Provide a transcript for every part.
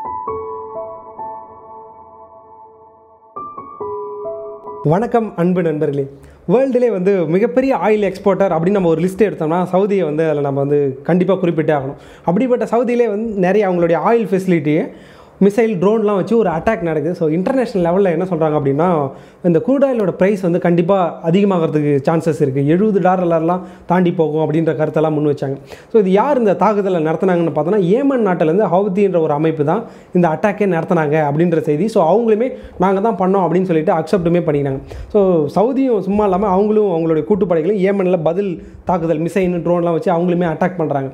வணக்கம் அன்பு நண்பர்களே வேர்ல்டுலே வந்து மிகப்பெரிய ஆயில் எக்ஸ்போர்ட்டர் அப்படின்னு நம்ம ஒரு லிஸ்ட் எடுத்தோம்னா சவுதியை வந்து அதில் நம்ம வந்து கண்டிப்பாக குறிப்பிட்டே ஆகணும் அப்படிப்பட்ட சவுதியிலே வந்து நிறைய அவங்களுடைய ஆயில் ஃபெசிலிட்டியை மிசைல் ட்ரோன்லாம் வச்சு ஒரு அட்டாக் நடக்குது ஸோ இன்டர்நேஷனல் லெவலில் என்ன சொல்கிறாங்க அப்படின்னா இந்த crude oil-ஓட ப்ரைஸ் வந்து கண்டிப்பாக அதிகமாகிறதுக்கு சான்சஸ் இருக்குது எழுபது டாலர்லாம் தாண்டி போகும் அப்படின்ற கருத்தெல்லாம் முன் வச்சாங்க ஸோ இது யார் இந்த தாக்குதலை நடத்துனாங்கன்னு பார்த்தோன்னா ஏமன் நாட்டிலேருந்து ஹவுதின்ற ஒரு அமைப்பு தான் இந்த அட்டாக்கே நடத்துனாங்க அப்படின்ற செய்தி ஸோ அவங்களுமே நாங்கள் தான் பண்ணோம் அப்படின்னு சொல்லிட்டு அக்செப்ட்டுமே பண்ணிக்கிறாங்க ஸோ சவுதியும் சும்மா இல்லாமல் அவங்களும் அவங்களுடைய கூட்டுப்படைகளும் ஏமனில் பதில் தாக்குதல் மிசைன் ட்ரோன்லாம் வச்சு அவங்களுமே அட்டாக் பண்ணுறாங்க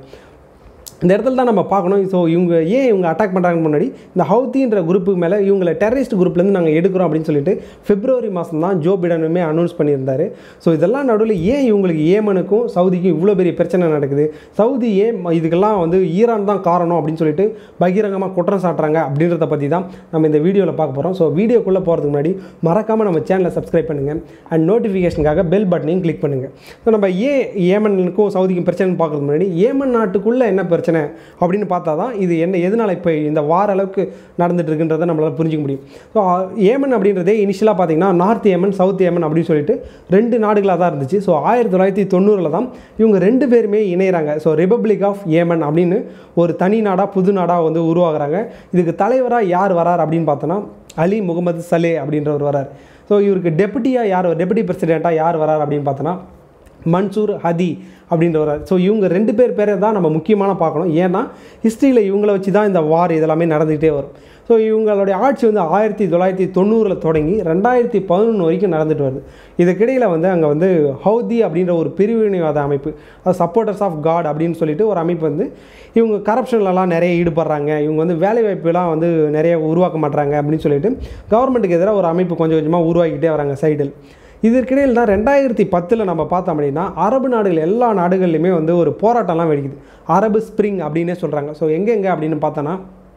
இந்த இடத்துல தான் நம்ம பார்க்கணும் ஸோ இவங்க ஏன் இவங்க அட்டாக் பண்ணுறாங்கன்னு முன்னாடி இந்த ஹவுத்தின்ற குரூப்புக்கு மேலே இவங்களை டெரரிஸ்ட் குரூப்லேருந்து நாங்கள் எடுக்கிறோம் அப்படின்னு சொல்லிட்டு பிப்ரவரி மாதம் தான் ஜோ பிடனுமே அனௌன்ஸ் பண்ணியிருந்தாரு ஸோ இதெல்லாம் நடுவில் ஏன் இவங்களுக்கு ஏமனுக்கும் சவுதிக்கும் இவ்வளோ பெரிய பிரச்சனை நடக்குது சவுதி ஏன் ம- இதுக்கெல்லாம் வந்து ஈரான் தான் காரணம் அப்படின்னு சொல்லிட்டு பகிரங்கமாக குற்றம் சாட்டுறாங்க அப்படின்றத பற்றி தான் நம்ம இந்த வீடியோவில் பார்க்க போகிறோம் ஸோ வீடியோக்குள்ளே போகிறதுக்கு முன்னாடி மறக்காமல் நம்ம சேனலை சப்ஸ்கிரைப் பண்ணுங்கள் அண்ட் நோட்டிஃபிகேஷனுக்காக பெல் பட்டனையும் கிளிக் பண்ணுங்கள் ஸோ நம்ம ஏன் ஏமனுக்கும் சவுதிக்கும் பிரச்சனை பார்க்கறதுக்கு முன்னாடி ஏமன் நாட்டுக்குள்ளே என்ன பிரச்சனை அப்படின்னு பார்த்தா தான் இது என்ன எதனால் இப்போ இந்த வார அளவுக்கு நடந்துட்டு இருக்குன்றதை நம்மளால் புரிஞ்சிக்க முடியும் ஸோ ஏமன் அப்படின்றதே இனிஷியலாக பார்த்தீங்கன்னா நார்த் ஏமன் சவுத் ஏமன் அப்படின்னு சொல்லிட்டு ரெண்டு நாடுகளாக தான் இருந்துச்சு ஸோ ஆயிரத்தி தொள்ளாயிரத்தி தொண்ணூறில் தான் இவங்க ரெண்டு பேருமே இணையிறாங்க ஸோ ரிபப்ளிக் ஆஃப் ஏமன் அப்படின்னு ஒரு தனி நாடாக புது நாடாக வந்து உருவாகுறாங்க இதுக்கு தலைவராக யார் வரார் அப்படின்னு பார்த்தோன்னா அலி முகமது சலே அப்படின்றவர் வரார் ஸோ இவருக்கு டெபுட்டியாக யார் டெபுட்டி பிரசிடெண்ட்டாக யார் வரார் அப்படின்னு பார்த்தோன்னா மன்சூர் ஹதி அப்படின்ற வரார் ஸோ இவங்க ரெண்டு பேர் பேரை தான் நம்ம முக்கியமான பார்க்கணும் ஏன்னா ஹிஸ்ட்ரியில் இவங்கள வச்சு தான் இந்த வார் இதெல்லாமே நடந்துகிட்டே வரும் ஸோ இவங்களுடைய ஆட்சி வந்து ஆயிரத்தி தொள்ளாயிரத்தி தொண்ணூறில் தொடங்கி ரெண்டாயிரத்தி பதினொன்று வரைக்கும் நடந்துட்டு வருது இதுக்கிடையில் வந்து அங்கே வந்து ஹவுதி அப்படின்ற ஒரு பிரிவினைவாத அமைப்பு அது சப்போர்ட்டர்ஸ் ஆஃப் காட் அப்படின்னு சொல்லிட்டு ஒரு அமைப்பு வந்து இவங்க கரப்ஷன்லலாம் நிறைய ஈடுபடுறாங்க இவங்க வந்து வேலைவாய்ப்புலாம் வந்து நிறைய உருவாக்க மாட்றாங்க அப்படின்னு சொல்லிட்டு கவர்மெண்ட்டுக்கு எதிராக ஒரு அமைப்பு கொஞ்சம் கொஞ்சமாக உருவாக்கிட்டே வராங்க சைடில் இதற்கிடையில் தான் ரெண்டாயிரத்தி பத்தில் நம்ம பார்த்தோம் அப்படின்னா அரபு நாடுகள் எல்லா நாடுகள்லையுமே வந்து ஒரு போராட்டம்லாம் வெடிக்குது அரபு ஸ்ப்ரிங் அப்படின்னே சொல்கிறாங்க ஸோ எங்கெங்கே அப்படின்னு பார்த்தோன்னா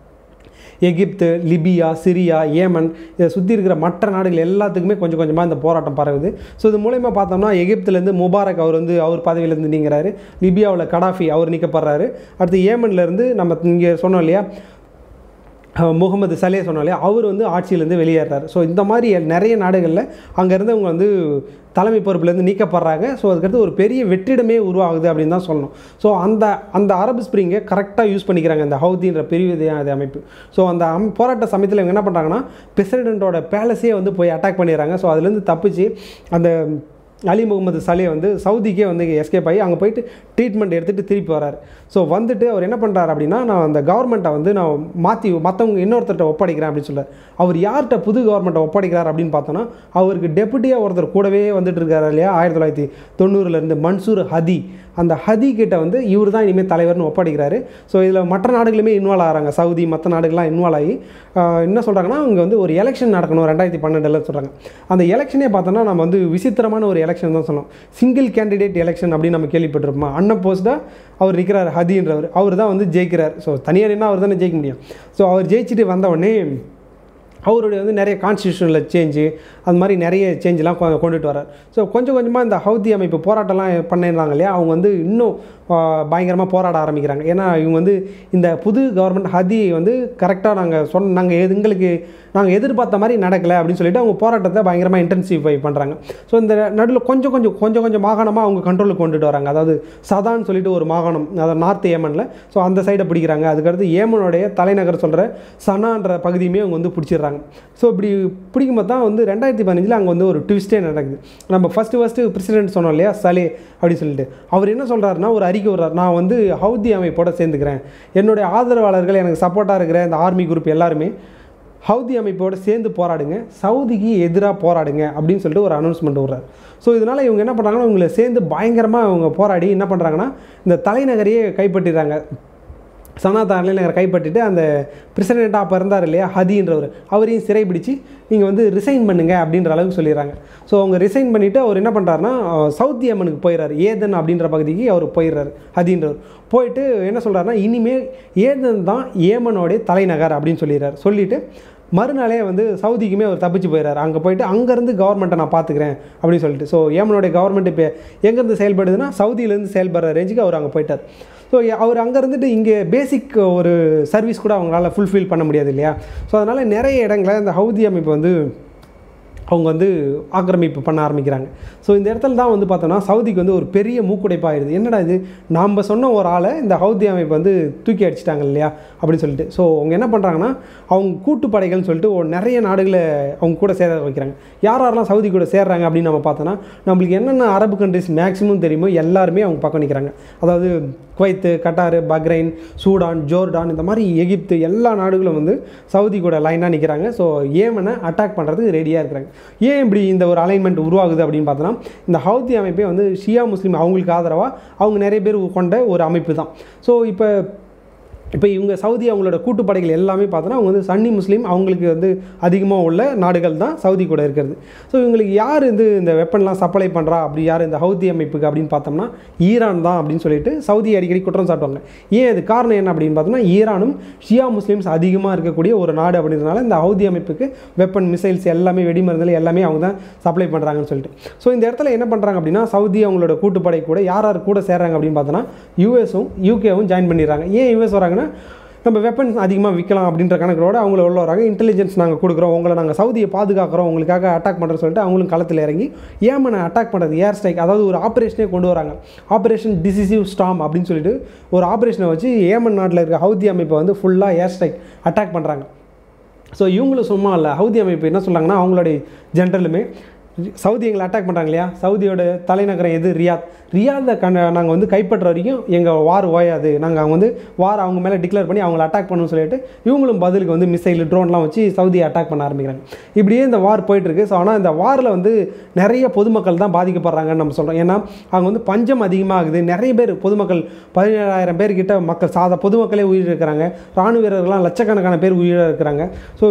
எகிப்து லிபியா சிரியா ஏமன் இதை சுற்றி இருக்கிற மற்ற நாடுகள் எல்லாத்துக்குமே கொஞ்சம் கொஞ்சமாக இந்த போராட்டம் பரவுது ஸோ இது மூலயமா பார்த்தோம்னா எகிப்துலேருந்து முபாரக் அவர் வந்து அவர் பதவியிலேருந்து நீங்கிறாரு லிபியாவில் கடாஃபி அவர் நீக்கப்படுறாரு அடுத்து ஏமன்லேருந்து நம்ம இங்கே சொன்னோம் இல்லையா அஹ் முகமது சலே சொன்னாலே அவர் வந்து ஆட்சியிலேருந்து வெளியேறாரு ஸோ இந்த மாதிரி நிறைய நாடுகளில் அங்கே இருந்தவங்க வந்து தலைமை பொறுப்புலேருந்து நீக்கப்படுறாங்க ஸோ அதுக்கடுத்து ஒரு பெரிய வெற்றிடமே உருவாகுது அப்படின்னு தான் சொல்லணும் ஸோ அந்த அந்த அரபு ஸ்ப்ரிங்கை கரெக்டாக யூஸ் பண்ணிக்கிறாங்க இந்த ஹவுதின்ற பிரிவிதையான அமைப்பு ஸோ அந்த அம் போராட்ட சமயத்தில் இவங்க என்ன பண்ணுறாங்கன்னா பிரசிடெண்ட்டோட பேலஸே வந்து போய் அட்டாக் பண்ணிடுறாங்க ஸோ அதுலேருந்து தப்பிச்சு அந்த அலி முகமது சலே வந்து சவுதிக்கே வந்து எஸ்கேப் ஆகி அங்கே போயிட்டு ட்ரீட்மெண்ட் எடுத்துகிட்டு திருப்பி வராரு ஸோ வந்துட்டு அவர் என்ன பண்ணுறாரு அப்படின்னா நான் அந்த கவர்மெண்ட்டை வந்து நான் மாற்றி மற்றவங்க இன்னொருத்தர்கிட்ட ஒப்படைக்கிறேன் அப்படின்னு சொல்றாரு அவர் யார்கிட்ட புது கவர்மெண்ட்டை ஒப்படைக்கிறார் அப்படின்னு பார்த்தோன்னா அவருக்கு டெபுட்டியாக ஒருத்தர் கூடவே வந்துட்டு இருக்காரு இல்லையா ஆயிரத்தி தொள்ளாயிரத்தி தொண்ணூறுலேருந்து மன்சூர் ஹதி அந்த ஹதி கிட்ட வந்து இவர் தான் இனிமேல் தலைவர்னு ஒப்படைக்கிறாரு ஸோ இதில் மற்ற நாடுகளுமே இன்வால்வ் ஆகிறாங்க சவுதி மற்ற நாடுகள்லாம் இன்வால்வ் ஆகி ஆஹ், என்ன சொல்கிறாங்கன்னா இங்கே வந்து ஒரு எலெக்ஷன் நடக்கணும் ரெண்டாயிரத்தி பன்னெண்டில் சொல்கிறாங்க அந்த எலெக்ஷனே பார்த்தோன்னா நம்ம வந்து விசித்திரமான ஒரு எலெக்ஷன் தான் சொல்லணும் சிங்கிள் கேண்டிடேட் எலெக்ஷன் அப்படின்னு நம்ம கேள்விப்பட்டிருப்போம் அன்னப்போஸ்டாக அவர் நிற்கிறார் ஹதின்றவர் அவர் தான் வந்து ஜெயிக்கிறார் ஸோ தனியார் என்ன அவர் தானே ஜெயிக்க முடியும் ஸோ அவர் ஜெயிச்சுட்டு வந்த உடனே அவருடைய வந்து நிறைய கான்ஸ்டியூஷனில் சேஞ்சு அது மாதிரி நிறைய சேஞ்செலாம் கொண்டுட்டு வரார் ஸோ கொஞ்சம் கொஞ்சமாக இந்த ஹவுதி அமைப்பு போராட்டம்லாம் பண்ணிடுறாங்க இல்லையா அவங்க வந்து இன்னும் பயங்கரமாக போராட ஆரம்பிக்கிறாங்க ஏன்னா இவங்க வந்து இந்த புது கவர்மெண்ட் ஹதி வந்து கரெக்டாக நாங்கள் சொன்ன நாங்கள் எங்களுக்கு நாங்கள் எதிர்பார்த்த மாதிரி நடக்கலை அப்படின்னு சொல்லிட்டு அவங்க போராட்டத்தை பயங்கரமாக இன்டென்சிஃபை பண்ணுறாங்க ஸோ இந்த நடுவில் கொஞ்சம் கொஞ்சம் கொஞ்சம் கொஞ்சம் மாகாணமாக அவங்க கண்ட்ரோலுக்கு கொண்டுட்டு வராங்க அதாவது சதான்னு சொல்லிட்டு ஒரு மாகாணம் அதாவது நார்த் ஏமனில் ஸோ அந்த சைடை பிடிக்கிறாங்க அதுக்கடுத்து ஏமனுடைய தலைநகர் சொல்கிற சனான்ற பகுதியுமே அவங்க வந்து பிடிச்சிடுறாங்க ஸோ இப்படி பிடிக்கும்போது தான் வந்து ரெண்டாயிரத்தி பதினஞ்சில் அங்கே வந்து ஒரு ட்விஸ்டே நடக்குது நம்ம ஃபஸ்ட்டு ஃபஸ்ட்டு பிரசிடென்ட் சொன்னோம் இல்லையா சலே அப்படின்னு சொல்லிட்டு அவர் என்ன சொல்கிறாருன்னா ஒரு அறிக்கை விடுறார் நான் வந்து ஹவுதி அமைப்போட சேர்ந்துக்கிறேன் என்னுடைய ஆதரவாளர்கள் எனக்கு சப்போர்ட்டாக இருக்கிற இந்த ஆர்மி குரூப் எல்லாருமே ஹவுதி அமைப்போடு சேர்ந்து போராடுங்க சவுதிக்கு எதிராக போராடுங்க அப்படின்னு சொல்லிட்டு ஒரு அனௌன்ஸ்மெண்ட் விடுறாரு ஸோ இதனால் இவங்க என்ன பண்ணுறாங்கன்னா இவங்களை சேர்ந்து பயங்கரமாக இவங்க போராடி என்ன பண்ணுறாங்கன்னா இந்த தலைநகரையே கைப்பற்றிடுறாங்க சனா தலைநகரை கைப்பற்றிட்டு அந்த பிரசிடெண்ட்டாக அப்போ இருந்தார் இல்லையா ஹதின்றவர் அவரையும் சிறைபிடிச்சு நீங்கள் வந்து ரிசைன் பண்ணுங்க அப்படின்ற அளவுக்கு சொல்லிடுறாங்க ஸோ அவங்க ரிசைன் பண்ணிவிட்டு அவர் என்ன பண்ணுறாருன்னா சவுத் ஏமனுக்கு போயிடுறாரு ஏதன் அப்படின்ற பகுதிக்கு அவர் போயிடுறாரு ஹதின்றவர் போயிட்டு என்ன சொல்கிறாருன்னா இனிமேல் ஏதன் தான் ஏமனோடைய தலைநகர் அப்படின்னு சொல்லிடுறாரு சொல்லிவிட்டு மறுநாளே வந்து சவுதிக்குமே அவர் தப்பிச்சு போயிடுறாரு அங்கே போயிட்டு அங்கேருந்து கவர்மெண்ட்டை நான் பார்த்துக்கிறேன் அப்படின்னு சொல்லிட்டு ஸோ ஏமனுடைய கவர்மெண்ட் இப்போ எங்கேருந்து செயல்படுதுன்னா சவுதியிலேருந்து செயல்படுற ரேஞ்சுக்கு அவர் அங்கே போயிட்டார் ஸோ அவர் அங்கே இருந்துட்டு இங்கே பேசிக் ஒரு சர்வீஸ் கூட அவங்களால ஃபுல்ஃபில் பண்ண முடியாது இல்லையா ஸோ அதனால் நிறைய இடங்களில் இந்த ஹவுதி அமைப்பு வந்து அவங்க வந்து ஆக்கிரமிப்பு பண்ண ஆரம்பிக்கிறாங்க ஸோ இந்த இடத்துல தான் வந்து பார்த்தோன்னா சவுதிக்கு வந்து ஒரு பெரிய மூக்குடைப்பாயிருது என்னடா இது நாம் சொன்ன ஒரு ஆளை இந்த ஹவுதி அமைப்பு வந்து தூக்கி அடிச்சிட்டாங்க இல்லையா அப்படின்னு சொல்லிட்டு ஸோ அவங்க என்ன பண்ணுறாங்கன்னா அவங்க கூட்டுப்படைகள்னு சொல்லிட்டு ஒரு நிறைய நாடுகளை அவங்க கூட சேர வைக்கிறாங்க யார் யாரெல்லாம் சவுதி கூட சேர்றாங்க அப்படின்னு நம்ம பார்த்தோன்னா நம்மளுக்கு என்னென்ன அரபு கண்ட்ரிஸ் மேக்ஸிமம் தெரியுமோ எல்லாருமே அவங்க பக்கம் நிற்கிறாங்க அதாவது Kuwait Qatar Bahrain Sudan Jordan இந்த மாதிரி எகிப்து எல்லா நாடுகளும் வந்து சவுதி கூட லைனாக நிற்கிறாங்க ஸோ ஏமனை அட்டாக் பண்ணுறதுக்கு ரெடியாக இருக்கிறாங்க ஏன் இப்படி இந்த ஒரு அலைன்மெண்ட் உருவாகுது அப்படின்னு பார்த்தோன்னா இந்த ஹவுதி அமைப்பே வந்து ஷியா முஸ்லீம் அவங்களுக்கு ஆதரவாக அவங்க நிறைய பேர் கொண்ட ஒரு அமைப்பு தான் ஸோ இப்போ இப்போ இவங்க சவுதி அவங்களோட கூட்டுப்படைகள் எல்லாமே பார்த்தோன்னா அவங்க வந்து சன்னி முஸ்லீம் அவங்களுக்கு வந்து அதிகமாக உள்ள நாடுகள் தான் சவுதி கூட இருக்கிறது ஸோ இவங்களுக்கு யார் வந்து இந்த வெப்பன்லாம் சப்ளை பண்ணுறா அப்படி யார் இந்த ஹவுதி அமைப்புக்கு அப்படின்னு பார்த்தோம்னா ஈரான் தான் அப்படின்னு சொல்லிட்டு சவுதி அடிக்கடி குற்றம் சாட்டுவாங்க ஏன் இது காரணம் என்ன அப்படின்னு பார்த்தோம்னா ஈரானும் ஷியா முஸ்லீம்ஸ் அதிகமாக இருக்கக்கூடிய ஒரு நாடு அப்படின்றதுனால இந்த ஹவுதி அமைப்புக்கு வெப்பன் மிசைல்ஸ் எல்லாமே வெடிமருந்துகள் எல்லாமே அவங்க தான் சப்ளை பண்ணுறாங்கன்னு சொல்லிட்டு ஸோ இந்த இடத்துல என்ன பண்ணுறாங்க அப்படின்னா சவுதி அவங்களோட கூட்டுப்படை கூட யார் யார் கூட சேர்றாங்க அப்படின்னு பார்த்தோன்னா யூஎஸும் யூகேவும் ஜாயின் பண்ணிடுறாங்க ஏன் யூஎஸ் வராங்கன்னா நம்ம வெப்பன்ஸ் அதிகமாக விற்கலாம் அப்படின்ற கணக்கோட அவங்கள உள்ள வராங்க இன்டெலிஜென்ஸ் நாங்கள் கொடுக்குறோம் உங்களை நாங்கள் சவுதியை பாதுகாக்கிறோம் உங்களுக்காக அட்டாக் பண்ணுறோம் சொல்லிட்டு அவங்களும் களத்தில் இறங்கி ஏமனை அட்டாக் பண்ணுறது ஏர் ஸ்ட்ரைக் அதாவது ஒரு ஆப்ரேஷனே கொண்டு வராங்க ஆப்ரேஷன் டிசிசிவ் ஸ்டாம் அப்படின்னு சொல்லிட்டு ஒரு ஆப்ரேஷனை வச்சு ஏமன் நாட்டில் இருக்க ஹவுதி அமைப்பை வந்து ஃபுல்லாக ஏர் ஸ்ட்ரைக் அட்டாக் பண்ணுறாங்க ஸோ இவங்களும் சும்மா இல்லை ஹவுதி அமைப்பு என்ன சொல்கிறாங்கன்னா அவங்களுடைய ஜென்ரலுமே சவுதி எங்களை அட்டாக் பண்ணுறாங்க இல்லையா சவுதியோட தலைநகரம் எது ரியாத் ரியாதை கண நாங்கள் வந்து கைப்பற்ற வரைக்கும் எங்கள் வார் ஓயாது நாங்கள் அவங்க வந்து வார் அவங்க மேலே டிக்ளேர் பண்ணி அவங்கள அட்டாக் பண்ணணும்னு சொல்லிட்டு இவங்களும் பதிலுக்கு வந்து மிசைல் ட்ரோன்லாம் வச்சு சவுதியை அட்டாக் பண்ண ஆரம்பிக்கிறாங்க இப்படியே இந்த வார் போயிட்டுருக்கு ஸோ ஆனால் இந்த வாரில் வந்து நிறைய பொதுமக்கள் தான் பாதிக்கப்படுறாங்கன்னு நம்ம சொல்கிறோம் ஏன்னா அவங்க வந்து பஞ்சம் அதிகமாகுது நிறைய பேர் பொதுமக்கள் பதினேழாயிரம் பேர் கிட்ட மக்கள் சாதா பொதுமக்களே உயிரிழக்கிறாங்க ராணுவ வீரர்கள்லாம் லட்சக்கணக்கான பேர் உயிரிழக்கிறாங்க ஸோ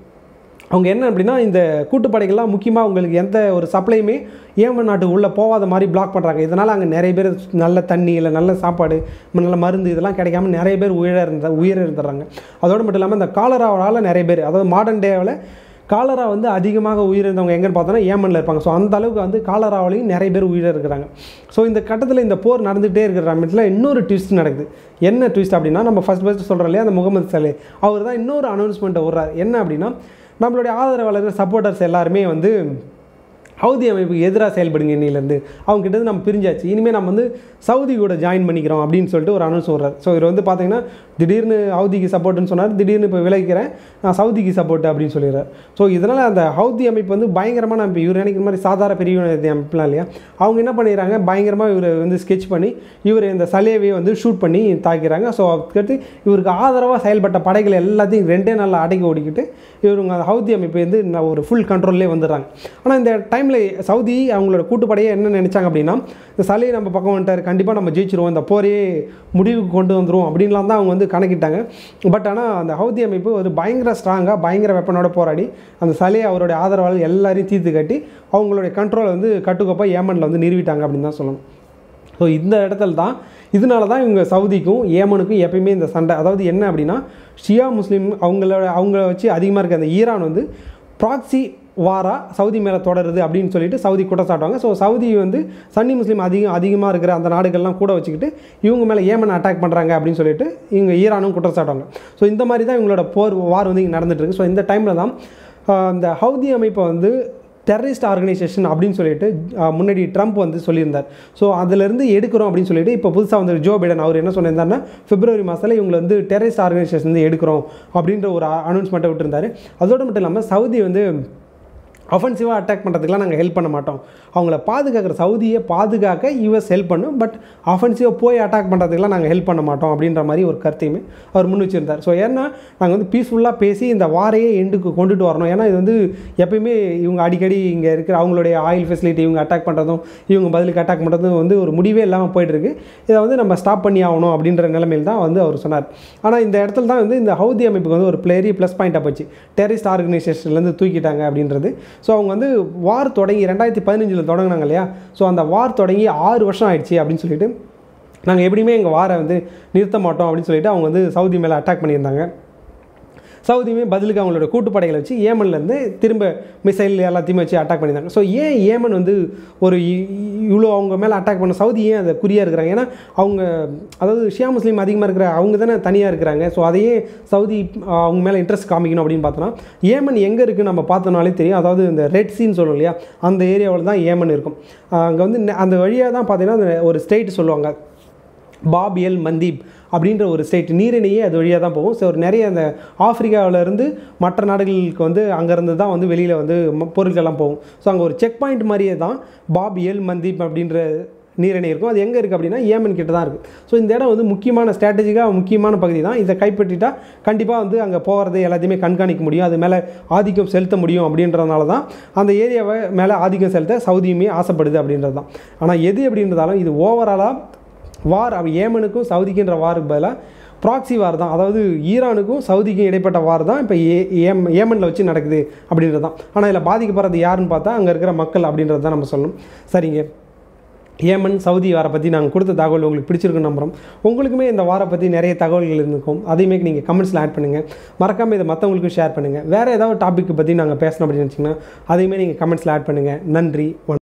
அவங்க என்ன அப்படின்னா இந்த கூட்டுப்படைகள்லாம் முக்கியமாக அவங்களுக்கு எந்த ஒரு சப்ளையுமே ஏமன் நாட்டுக்கு உள்ளே போகாத மாதிரி பிளாக் பண்ணுறாங்க இதனால் அங்கே நிறைய பேர் நல்ல தண்ணி இல்லை நல்ல சாப்பாடு நல்ல மருந்து இதெல்லாம் கிடைக்காம நிறைய பேர் உயிர இருந்த உயிர இருந்துடுறாங்க அதோடு மட்டும் இல்லாமல் இந்த காலராவால் நிறைய பேர் அதாவது மாடர்ன் டேவில் காலரா வந்து அதிகமாக உயிரிழந்தவங்க எங்கன்னு பார்த்தோன்னா ஏமனில் இருப்பாங்க ஸோ அந்த அளவுக்கு வந்து காலராவிலையும் நிறைய பேர் உயிர இருக்கிறாங்க ஸோ இந்த கட்டத்தில் இந்த போர் நடந்துகிட்டே இருக்கிற சமயத்தில் இன்னொரு ட்விஸ்ட் நடக்குது என்ன ட்விஸ்ட் அப்படின்னா நம்ம ஃபஸ்ட் ஃபஸ்ட்டு சொல்கிறோம் இல்லையா அந்த முகமது சலே அவர் தான் இன்னொரு அனௌன்ஸ்மெண்ட்டை விட்றாரு என்ன அப்படின்னா நம்மளுடைய ஆதரவாளர்கள் சப்போர்ட்டர்ஸ் எல்லாருமே வந்து ஹவுதி அமைப்புக்கு எதிராக செயல்படுங்க இன்னிலேருந்து அவங்க கிட்ட இருந்து நம்ம பிரிஞ்சாச்சு இனிமேல் நம்ம வந்து சவுதி கூட ஜாயின் பண்ணிக்கிறோம் அப்படின்னு சொல்லிட்டு ஒரு அனௌன்ஸ் சொல்கிறார் ஸோ இவர் வந்து பார்த்தீங்கன்னா திடீர்னு ஹவுதிக்கு சப்போர்ட்னு சொன்னார் திடீர்னு இப்போ விலகிக்கிறேன் நான் சவுதிக்கு சப்போர்ட் அப்படின்னு சொல்லிடுறார் ஸோ இதனால் அந்த ஹவுதி அமைப்பு வந்து பயங்கரமான அமைப்பு இவர் நினைக்கிற மாதிரி சாதாரண பெரிய அமைப்புலாம் இல்லையா அவங்க என்ன பண்ணிடுறாங்க பயங்கரமாக இவர் வந்து ஸ்கெட்ச் பண்ணி இவர் இந்த சலேவையை வந்து ஷூட் பண்ணி தாக்கிறாங்க ஸோ அதுக்கடுத்து இவருக்கு ஆதரவாக செயல்பட்ட படைகள் எல்லாத்தையும் ரெண்டே நாளில் அடக்கி ஓடிக்கிட்டு இவருங்க அந்த ஹவுதி அமைப்பு வந்து நான் ஒரு ஃபுல் கண்ட்ரோல்லே வந்துடுறாங்க ஆனால் இந்த டைமில் சவுதி அவங்களோட கூட்டுப்படையை என்ன நினச்சாங்க அப்படின்னா இந்த சலையை நம்ம பக்கம் வந்துட்டார் கண்டிப்பாக நம்ம ஜெயிச்சிருவோம் இந்த போரையே முடிவுக்கு கொண்டு வந்துடும் அப்படின்லாம் தான் அவங்க வந்து கணக்கிட்டாங்க பட் ஆனால் அந்த ஹவுதி அமைப்பு ஒரு பயங்கர ஸ்ட்ராங்காக பயங்கர வெப்பனோட போராடி அந்த சலையை அவருடைய ஆதரவாளர் எல்லாரையும் தீர்த்து கட்டி அவங்களுடைய கண்ட்ரோலை வந்து கட்டுக்கோப்பாக ஏமனில் வந்து நிறுவிட்டாங்க அப்படின்னு தான் சொல்லணும் ஸோ இந்த இடத்துல தான் இதனால தான் இவங்க சவுதிக்கும் ஏமனுக்கும் எப்பயுமே இந்த சண்டை அதாவது என்ன அப்படின்னா ஷியா முஸ்லீம் அவங்களோட அவங்கள வச்சு அதிகமாக இருக்க அந்த ஈரான் வந்து ப்ராக்சி வாரா சவுதி மேலே தொடருது அப்படின்னு சொல்லிட்டு சவுதி குற்றச்சாட்டுவாங்க ஸோ சவுதி வந்து சன்னி முஸ்லீம் அதிகம் அதிகமாக இருக்கிற அந்த நாடுகள்லாம் கூட வச்சுக்கிட்டு இவங்க மேலே ஏமன் அட்டாக் பண்ணுறாங்க அப்படின்னு சொல்லிட்டு இவங்க ஈரானும் குற்றச்சாட்டுவாங்க ஸோ இந்த மாதிரி தான் இவங்களோட போர் வார் வந்து இங்கே நடந்துட்டு இருக்கு ஸோ இந்த டைமில் தான் இந்த ஹவுதி அமைப்பை வந்து டெரரிஸ்ட் ஆர்கனைசேஷன் அப்படின்னு சொல்லிட்டு முன்னாடி ட்ரம்ப் வந்து சொல்லியிருந்தார் ஸோ அதிலிருந்து எடுக்கிறோம் அப்படின்னு சொல்லிட்டு இப்போ புதுசாக வந்து ஜோ பைடன் அவர் என்ன சொல்லியிருந்தாருன்னா பிப்ரவரி மாதத்தில் இவங்களை வந்து டெரரிஸ்ட் ஆர்கனைசேஷன் வந்து எடுக்கிறோம் அப்படின்ற ஒரு அனௌன்ஸ்மெண்ட்டை விட்டுருந்தாரு அதோடு மட்டும் இல்லாமல் சவுதி வந்து அஃபென்சிவாக அட்டாக் பண்ணுறதுக்குலாம் நாங்கள் ஹெல்ப் பண்ண மாட்டோம் அவங்கள பாதுகாக்கிற சவுதியை பாதுகாக்க யூஎஸ் ஹெல்ப் பண்ணும் பட் அஃபென்சிவாக போய் அட்டாக் பண்ணுறதுக்குலாம் நாங்கள் ஹெல்ப் பண்ண மாட்டோம் அப்படின்ற மாதிரி ஒரு கருத்தையுமே அவர் முன் வச்சிருந்தார் ஸோ ஏன்னா நாங்கள் வந்து பீஸ்ஃபுல்லாக பேசி இந்த வாரையே எண்டுக்கு கொண்டுட்டு வரணும் ஏன்னா இது வந்து எப்பயுமே இவங்க அடிக்கடி இங்கே இருக்கிற அவங்களுடைய ஆயில் ஃபெசிலிட்டி இவங்க அட்டாக் பண்ணுறதும் இவங்க பதிலுக்கு அட்டாக் பண்ணுறதும் வந்து ஒரு முடிவே இல்லாமல் போயிட்டுருக்கு இதை வந்து நம்ம ஸ்டாப் பண்ணி ஆகணும் அப்படின்ற நிலைமையில் தான் வந்து அவர் சொன்னார் ஆனால் இந்த இடத்துல தான் வந்து இந்த ஹவுதி அமைப்புக்கு வந்து ஒரு பெரிய ப்ளஸ் பாயிண்ட்டாக போச்சு டெரரிஸ்ட் ஆர்கனைசேஷன்லேருந்து தூக்கிட்டாங்க அப்படின்றது ஸோ அவங்க வந்து வார் தொடங்கி ரெண்டாயிரத்தி பதினஞ்சில் தொடங்கினாங்க இல்லையா ஸோ அந்த வார் தொடங்கி ஆறு வருஷம் ஆயிடுச்சு அப்படின்னு சொல்லிட்டு நாங்கள் எப்படியுமே எங்கள் வாரை வந்து நிறுத்த மாட்டோம் அப்படின்னு சொல்லிட்டு அவங்க வந்து சவுதி மேலே அட்டாக் பண்ணியிருந்தாங்க சவுதியுமே பதிலுக்கு அவங்களோட கூட்டுப்படைகளை வச்சு ஏமன்லேருந்து திரும்ப மிசைல் எல்லாத்தையுமே வச்சு அட்டாக் பண்ணியிருந்தாங்க ஸோ ஏன் ஏமன் வந்து ஒரு இ- இவ்வளோ அவங்க மேலே அட்டாக் பண்ண சவுதி ஏன் அதை குறியாக இருக்கிறாங்க ஏன்னா அவங்க அதாவது ஷியா முஸ்லீம் அதிகமாக இருக்கிற அவங்க தானே தனியாக இருக்கிறாங்க ஸோ அதையே சவுதி ஆஹ், அவங்க மேலே இன்ட்ரெஸ்ட் காமிக்கணும் அப்படின்னு பார்த்தோன்னா ஏமன் எங்கே இருக்குது நம்ம பார்த்தோம்னாலே தெரியும் அதாவது இந்த ரெட் சீன்னு சொல்லுவோம் இல்லையா அந்த ஏரியாவில் தான் ஏமன் இருக்கும் அங்கே வந்து நெ- அந்த வழியாக தான் பார்த்தீங்கன்னா அந்த ஒரு ஸ்டேட் சொல்லுவாங்க பாப் எல் மந்தீப் அப்படின்ற ஒரு ஸ்டேட் நீரிணையே அது வழியாக தான் போகும் ஸோ ஒரு நிறைய அந்த ஆப்பிரிக்காவுல இருந்து மற்ற நாடுகளுக்கு வந்து அங்கேருந்து தான் வந்து வெளியில் வந்து ம- பொருட்கள்லாம் போகும் ஸோ அங்கே ஒரு செக் பாயிண்ட் மாதிரியே தான் பாப் எல் மந்தீப் அப்படின்ற நீரிணை இருக்கும் அது எங்கே இருக்குது அப்படின்னா ஏமன் கிட்ட தான் இருக்குது ஸோ இந்த இடம் வந்து முக்கியமான ஸ்ட்ராட்டஜிக்காக முக்கியமான பகுதி தான் இதை கைப்பற்றிட்டா கண்டிப்பாக வந்து அங்கே போகிறது எல்லாத்தையுமே கண்காணிக்க முடியும் அது மேலே ஆதிக்கம் செலுத்த முடியும் அப்படின்றதுனால தான் அந்த ஏரியாவை மேலே ஆதிக்கம் செலுத்த சவுதியுமே ஆசைப்படுது அப்படின்றது தான் ஆனால் எது அப்படின்றதாலும் இது ஓவராலாக வார் அவ ஏமனுக்கும் சவுதிக்குன்ற வாருக்கு பதிலாக ப்ராக்ஸி வார் தான் அதாவது ஈரானுக்கும் சவுதிக்கும் இடைப்பட்ட வார் தான் இப்போ ஏ ஏம் ஏமனில் வச்சு நடக்குது அப்படின்றது தான் ஆனால் இதில் பாதிக்கப்படுறது யாருன்னு பார்த்தா அங்கே இருக்கிற மக்கள் அப்படின்றது தான் நம்ம சொல்லணும் சரிங்க ஏமன் சவுதி வாரை பற்றி நாங்கள் கொடுத்த தகவல் உங்களுக்கு பிடிச்சிருக்குன்னு நம்புகிறோம் உங்களுக்குமே இந்த வாரை பற்றி நிறைய தகவல்கள் இருந்திருக்கும் அதையுமே நீங்கள் கமெண்ட்ஸில் ஆட் பண்ணுங்கள் மறக்காமல் இதை மற்றவங்களுக்கும் ஷேர் பண்ணுங்கள் வேறு ஏதாவது டாபிக் பற்றி நாங்கள் பேசணும் அப்படின்னு நினச்சிங்கன்னா அதையுமே நீங்கள் கமெண்ட்ஸில் ஆட் பண்ணுங்கள் நன்றி வணக்கம்